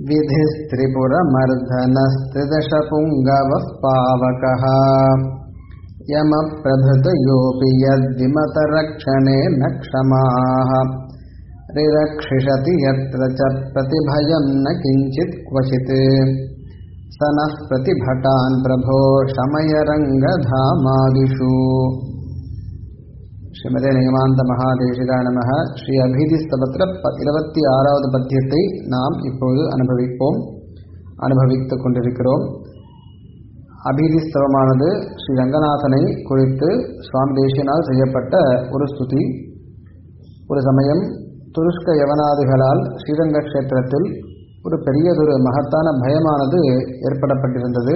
विधिस्त्रिपुरमर्दनस्त्रिदशपुङ्गवः पावकः यमप्रभृतयोऽपि यद्विमतरक्षणे न क्षमाः रिरक्षिषति यत्र च प्रतिभयं न किञ्चित् क्वचित् स नः प्रतिभटान् प्रभो शमयरङ्गधामादिषु ஸ்ரீமதே நிகமாந்த மகாதேசிகா நம ஸ்ரீ அபீதிஸ்தபத்திர ப இருபத்தி ஆறாவது பத்தியத்தை நாம் இப்போது அனுபவிப்போம் அனுபவித்துக் கொண்டிருக்கிறோம் அபீதிஸ்தவமானது ஸ்ரீ ரங்கநாதனை குறித்து சுவாமி தேசியனால் செய்யப்பட்ட ஒரு ஸ்துதி ஒரு சமயம் துருஷ்க யவனாதிகளால் ஸ்ரீரங்க கஷேத்திரத்தில் ஒரு பெரியதொரு மகத்தான பயமானது ஏற்படப்பட்டிருந்தது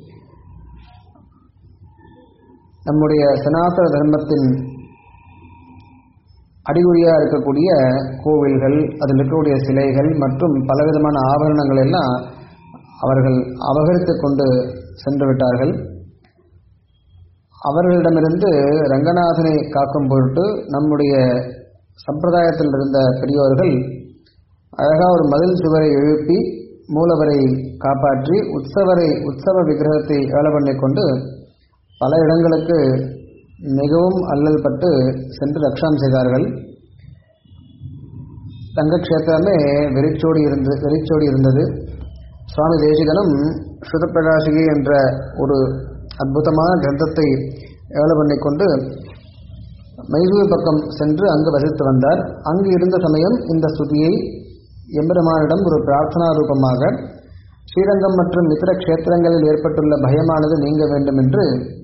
நம்முடைய சனாதன தர்மத்தின் அடிகுறியாக இருக்கக்கூடிய கோவில்கள் அதில் இருக்கக்கூடிய சிலைகள் மற்றும் பலவிதமான ஆபரணங்கள் எல்லாம் அவர்கள் அபகரித்து கொண்டு சென்று விட்டார்கள் அவர்களிடமிருந்து ரங்கநாதனை காக்கும் பொருட்டு நம்முடைய சம்பிரதாயத்தில் இருந்த பெரியோர்கள் அழகாக ஒரு மதில் சுவரை எழுப்பி மூலவரை காப்பாற்றி உற்சவரை உற்சவ விக்கிரகத்தை வேலை பண்ணி கொண்டு பல இடங்களுக்கு மிகவும் அல்லல் பட்டு சென்று ரக்ஷாம் செய்தார்கள் தங்கக்ஷேத்திரமே வெறிச்சோடி இருந்து வெறிச்சோடி இருந்தது சுவாமி தேசிகனும் ஸ்ருதப்பிரகாசிகி என்ற ஒரு அற்புதமான கிரந்தத்தை ஏழை பண்ணிக்கொண்டு மைசூர் பக்கம் சென்று அங்கு வசித்து வந்தார் அங்கு இருந்த சமயம் இந்த ஸ்துதியை எம்பெருமானிடம் ஒரு பிரார்த்தனா ரூபமாக ஸ்ரீரங்கம் மற்றும் இதர க்ஷேத்திரங்களில் ஏற்பட்டுள்ள பயமானது நீங்க வேண்டும் என்று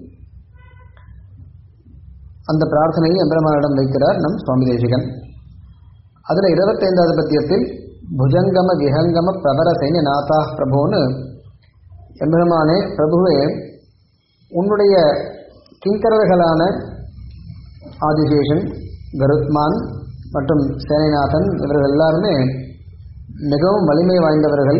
அந்த பிரார்த்தனையை எம்பெருமானிடம் வைக்கிறார் நம் சுவாமி தேசிகன் அதில் இருபத்தைந்தாவது பத்தியத்தில் புஜங்கம விஹங்கம பிரபர சைன்ய நாதா பிரபுன்னு எம்பெருமானே பிரபுவே உன்னுடைய கிங்கரர்களான ஆதிசேஷன் கருத்மான் மற்றும் சேனைநாதன் இவர்கள் எல்லாருமே மிகவும் வலிமை வாய்ந்தவர்கள்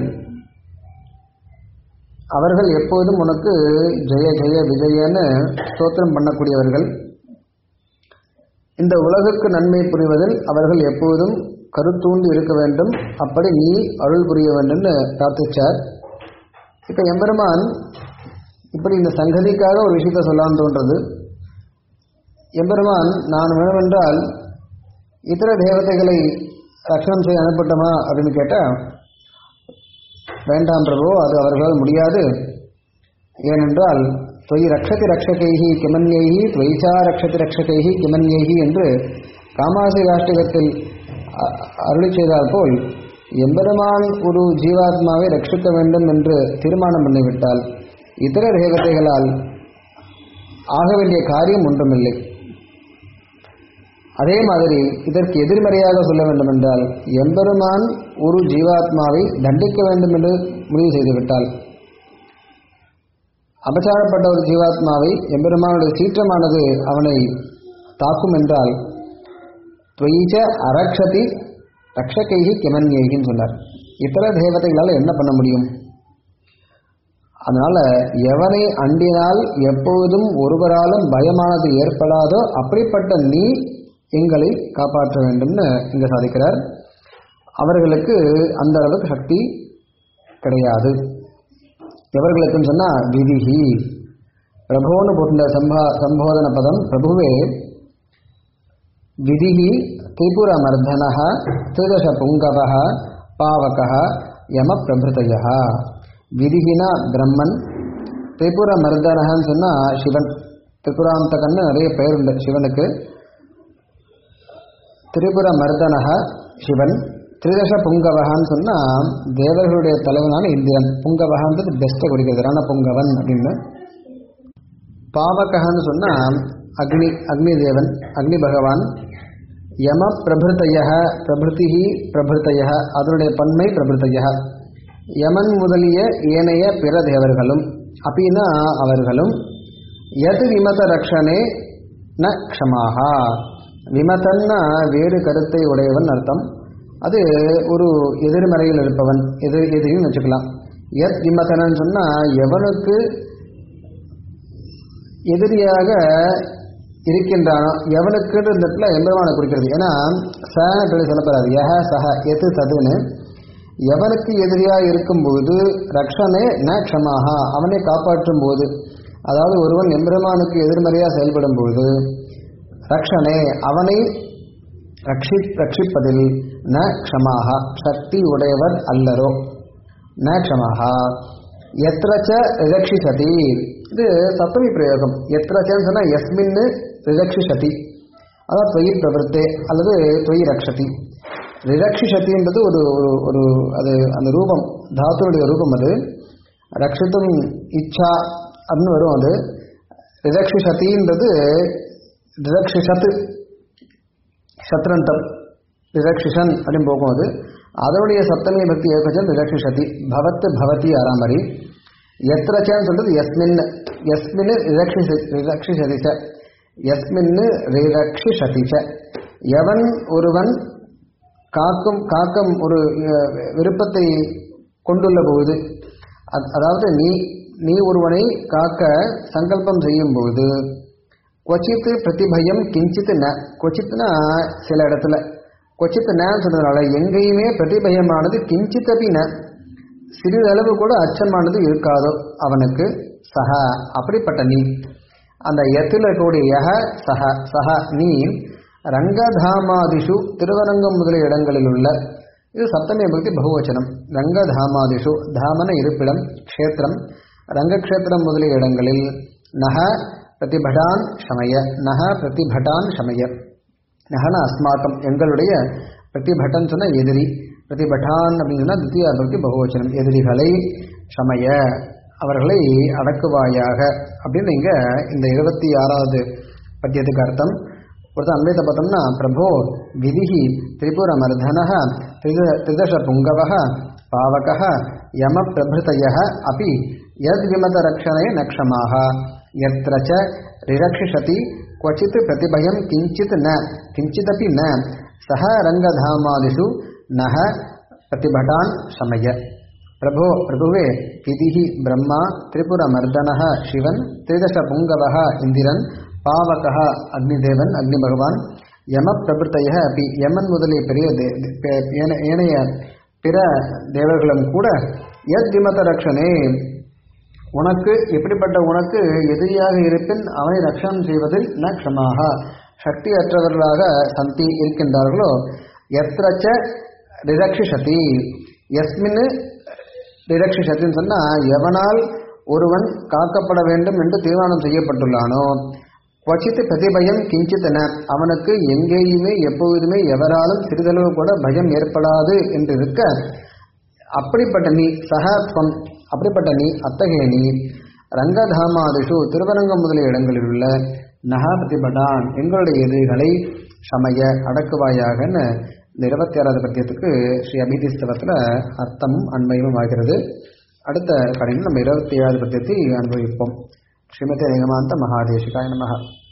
அவர்கள் எப்போதும் உனக்கு ஜெய ஜெய விஜயன்னு ஸ்தோத்திரம் பண்ணக்கூடியவர்கள் இந்த உலகுக்கு நன்மை புரிவதில் அவர்கள் எப்போதும் கருத்தூண்டு இருக்க வேண்டும் அப்படி நீ அருள் புரிய வேண்டும்னு பிரார்த்திச்சார் இப்போ எம்பெருமான் இப்படி இந்த சங்கதிக்காக ஒரு விஷயத்த சொல்லான்னு தோன்றது எம்பெருமான் நான் வேணுமென்றால் இதர தேவதைகளை ரட்சணம் செய்ய அனுப்பட்டோமா அப்படின்னு கேட்டால் வேண்டாம் பிரபு அது அவர்களால் முடியாது ஏனென்றால் தொய் ரக்ஷதி ரக்ஷகைஹி கிமன்யைஹி துவைச்சா ரக்ஷதி ரக்ஷகைஹி கிமன்யைஹி என்று காமாசி ராஷ்டிகத்தில் அருளி செய்தால் போல் எம்பெருமான் ஒரு ஜீவாத்மாவை ரட்சிக்க வேண்டும் என்று தீர்மானம் பண்ணிவிட்டால் இதர தேவதைகளால் ஆக வேண்டிய காரியம் ஒன்றுமில்லை அதே மாதிரி இதற்கு எதிர்மறையாக சொல்ல வேண்டும் என்றால் எம்பெருமான் ஒரு ஜீவாத்மாவை தண்டிக்க வேண்டும் என்று முடிவு செய்துவிட்டால் அபச்சாரப்பட்ட ஒரு ஜீவாத்மாவை எம்பெருமானுடைய சீற்றமானது அவனை தாக்கும் என்றால் துவைச்ச அரக்ஷதி ரக்ஷகைகி கிமன்யைகின்னு சொன்னார் இத்தர தேவதைகளால் என்ன பண்ண முடியும் அதனால எவனை அண்டினால் எப்பொழுதும் ஒருவராலும் பயமானது ஏற்படாதோ அப்படிப்பட்ட நீ எங்களை காப்பாற்ற வேண்டும்னு இங்க சாதிக்கிறார் அவர்களுக்கு அந்த அளவுக்கு சக்தி கிடையாது எவர்களுக்குன்னு சொன்னா விதிஹி பிரபோன்னு போட்ட சம்பா சம்போதன பதம் பிரபுவே விதிஹி திரிபுர மர்தன திரிதச புங்கவ பாவக யம பிரபிருதய விதிஹினா பிரம்மன் திரிபுர மர்தனன்னு சொன்னா சிவன் திரிபுராந்தகன்னு நிறைய பெயர் உண்டு சிவனுக்கு திரிபுர மர்தனக சிவன் திரிதச புங்கவகான்னு சொன்னால் தேவர்களுடைய தலைவனான இந்திரன் புங்கவகான்றது பெஸ்ட்டை குறிக்கிறது ரண புங்கவன் அப்படின்னு பாவகன்னு சொன்னால் அக்னி அக்னி தேவன் அக்னி பகவான் யம பிரபிருத்தய பிரபிருத்தி பிரபிருத்தய அதனுடைய பன்மை பிரபிருத்தய யமன் முதலிய ஏனைய பிற தேவர்களும் அப்படின்னா அவர்களும் எது விமத ரக்ஷனே ந க்ஷமாகா விமதன்னா வேறு கருத்தை உடையவன் அர்த்தம் அது ஒரு எதிர்மறையில் இருப்பவன் எதிர் எதிரின்னு வச்சுக்கலாம் எத் விமதனன்னு சொன்னால் எவனுக்கு எதிரியாக இருக்கின்றானோ எவனுக்கு இந்த இடத்துல எம்பெருமானை குறிக்கிறது ஏன்னா சன்னு சொல்லப்படாது யஹ சஹ எது ததுன்னு எவனுக்கு எதிரியா இருக்கும் பொழுது ரக்ஷனே ந க்ஷமாக அவனை காப்பாற்றும் போது அதாவது ஒருவன் எம்பெருமானுக்கு எதிர்மறையா செயல்படும் பொழுது ரக்ஷனே அவனை ரட்சி ரட்சிப்பதில் ந க்ஷமாக சக்தி உடையவர் அல்லரோ ந க்ஷமாக எத்திரச்ச ரிரக்ஷிசதி இது சப்தமி பிரயோகம் எத்திரச்சன்னு சொன்னா எஸ்மின்னு ரிரக்ஷிசதி அதாவது தொய் பிரவருத்தே அல்லது தொய் ரக்ஷதி ரிரக்ஷிசதின்றது ஒரு ஒரு ஒரு அது அந்த ரூபம் தாத்துடைய ரூபம் அது ரக்ஷித்தும் இச்சா அப்படின்னு வரும் அது ரிரக்ஷிசதின்றது ரிரக்ஷிஷத்து சத்ரந்தம் ரிரக்ஷிஷன் அப்படின்னு போகும் அது அதனுடைய சப்தமி பக்தி ஏகச்சன் ரிரக்ஷிஷதி பவத் பவதி ஆறாமரி எத்திரச்சன்னு சொல்றது எஸ்மின் எஸ்மின் ரிரக்ஷிஷ ரிரக்ஷிஷதிச்ச எஸ்மின் ரிரக்ஷிஷதிச்ச எவன் ஒருவன் காக்கும் காக்கும் ஒரு அஹ், விருப்பத்தை கொண்டுள்ள போது அ- அதாவது நீ நீ ஒருவனை காக்க சங்கல்பம் செய்யும் போது கொச்சித்து பிரதிபயம் கிஞ்சித்து ந கொச்சித்துனா சில இடத்துல கொச்சித்து நன்னு சொன்னதுனால எங்கேயுமே பிரதிபயமானது கிஞ்சித்தபி ந சிறிதளவு கூட அச்சமானது இருக்காதோ அவனுக்கு சஹ அப்படிப்பட்ட நீ அந்த எத்தில் இருக்கக்கூடிய யஹ சஹ சஹ நீ ரங்கதாமாதிஷு திருவரங்கம் முதலிய இடங்களில் உள்ள இது சப்தமே பக்தி பகுவச்சனம் ரங்கதாமாதிஷு தாமன இருப்பிடம் க்ஷேத்திரம் ரங்கக்ஷேத்திரம் முதலிய இடங்களில் நக பிரதிபடான் சமய நக பிரதிபடான் சமய நகன அஸ்மாக்கம் எங்களுடைய பிரதிபட்டன் சொன்ன எதிரி பிரதிபட்டான் அப்படின்னு சொன்னா தித்தியா பக்தி பகுவச்சனம் எதிரிகளை சமய அவர்களை அடக்குவாயாக அப்படின்னு இங்க இந்த இருபத்தி ஆறாவது பத்தியத்துக்கு அர்த்தம் ஒருத்தர் அன்வைத்த பார்த்தோம்னா பிரபோ விதிஹி திரிபுர மர்தன திரிதச புங்கவ பாவக யம பிரபிருத்தய அப்படி யத் விமத ரக்ஷணே நக்ஷமாக यत्र च रिरक्षिषति क्वचित् प्रतिभयं किञ्चित् न किञ्चिदपि न सः रङ्गधामादिषु नः प्रतिभटान् शमय प्रभो प्रभुवे विधिः ब्रह्मा त्रिपुरमर्दनः शिवन् त्रिदशपुङ्गवः इन्दिरन् பாவகः அக்னிதேவன் அக்னி பகவான் யம பிரபுத்தைய அப்படி யமன் முதலிய பெரிய தே- பே- ஏன- ஏனைய பிற தேவர்களும் கூட எத் விமத ரக்ஷனே உனக்கு இப்படிப்பட்ட உனக்கு எதிரியாக இருப்பின் அவனை ரட்சணம் செய்வதில் ந க்ஷமாக சக்தியற்றவர்களாக சந்தி இருக்கின்றார்களோ எத்திரச்ச ரிரக்ஷிஷதி எஸ்மின் ரிரக்ஷிஷத்தின்னு சொன்னா எவனால் ஒருவன் காக்கப்பட வேண்டும் என்று தீர்மானம் செய்யப்பட்டுள்ளானோ கொச்சித்து பிரதிபயம் கிஞ்சித்தன அவனுக்கு எங்கேயுமே எப்பொழுதுமே எவராலும் சிறிதளவு கூட பயம் ஏற்படாது என்று இருக்க அப்படிப்பட்ட நீ சகத்வம் அப்படிப்பட்ட நீ அத்தகைய நீ ரங்கதாமாதிஷு திருவரங்கம் முதலிய இடங்களில் உள்ள நகாபதிபடான் எங்களுடைய எதிரிகளை சமய அடக்குவாயாகன்னு இந்த இருபத்தி ஆறாவது பத்தியத்துக்கு ஸ்ரீ அபிதிஸ்தவத்தில் அர்த்தமும் அண்மையும் ஆகிறது அடுத்த கடையில் நம்ம இருபத்தி ஏழாவது பத்தியத்தை அனுபவிப்போம் ஸ்ரீமதி நிகமாந்த மகாதேசிகாய நமக